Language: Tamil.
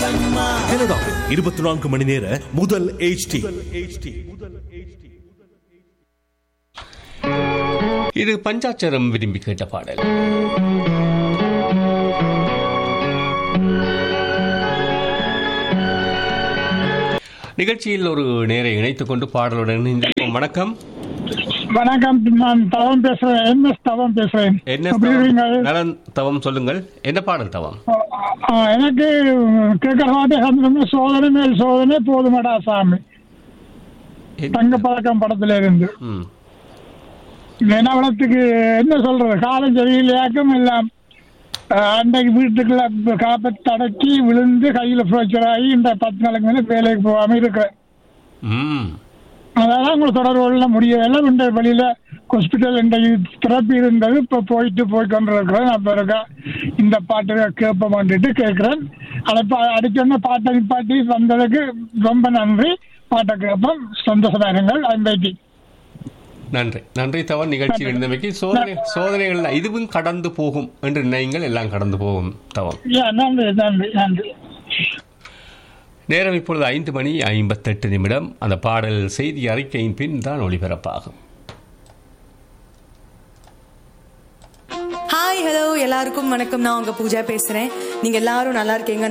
கனடாவில் இருபத்தி நான்கு மணி நேர முதல் HD இது பஞ்சாட்சரம் விரும்பி கேட்ட பாடல் நிகழ்ச்சியில் ஒரு நேரை இணைத்துக் கொண்டு பாடலுடன் இணைந்திருப்போம். வணக்கம் வணக்கம் நான் தவம் பேசுறேன் எம்எஸ் தவம் பேசுறேன் என்ன எப்படி இருக்கீங்க? நலன் தவம் சொல்லுங்கள் என்ன பாடல் தவம் ஆ, எனக்கு கேட்கறாட்டே சந்திரமே சோதனை மேல் சோதனை போதுமடா சாமி தங்க பழக்கம் படத்துல இருந்து ம் நிலவளத்துக்கு என்ன சொல்றது காலம் சரியில்லையாக்கும் எல்லாம் ஆ, அன்றைக்கு வீட்டுக்குள்ள காப்பை அடக்கி விழுந்து கையில ஃப்ராக்சர் ஆகி இந்த பத்து நாளைக்கு மேல வேலைக்கு போகாம இருக்கிறேன் ம் அதெல்லாம் உங்களுக்கு தொடர்பு கொள்ள முடியவில்லை இந்த வழியில ஹாஸ்பிட்டல் இன்றைக்கு திறப்பு இருந்தது இப்போ போயிட்டு போய் கொண்டிருக்கிறேன் அப்போ இருக்கா இந்த பாட்டு கேட்ப மாட்டிட்டு கேட்குறேன் அழைப்பு அடிச்சோடனே பாட்டை நிப்பாட்டி வந்ததுக்கு ரொம்ப நன்றி பாட்டை கேட்போம் சந்தோஷமா இருங்கள் ஐம்பத்தி நன்றி நன்றி தவன் நிகழ்ச்சியில் இருந்தமைக்கு சோதனை சோதனைகள் இதுவும் கடந்து போகும் என்று நினைங்கள் எல்லாம் கடந்து போகும் தவம் நன்றி நன்றி நன்றி நேரம் இப்பொழுது ஐந்து மணி ஐம்பத்தெட்டு நிமிடம் அந்த பாடல் செய்தி அறிக்கையின் பின் தான் ஒளிபரப்பாகும் ஹாய் ஹலோ எல்லாருக்கும் வணக்கம் நான் உங்க பூஜா பேசுறேன் நீங்க எல்லாரும் நல்லா இருக்கீங்க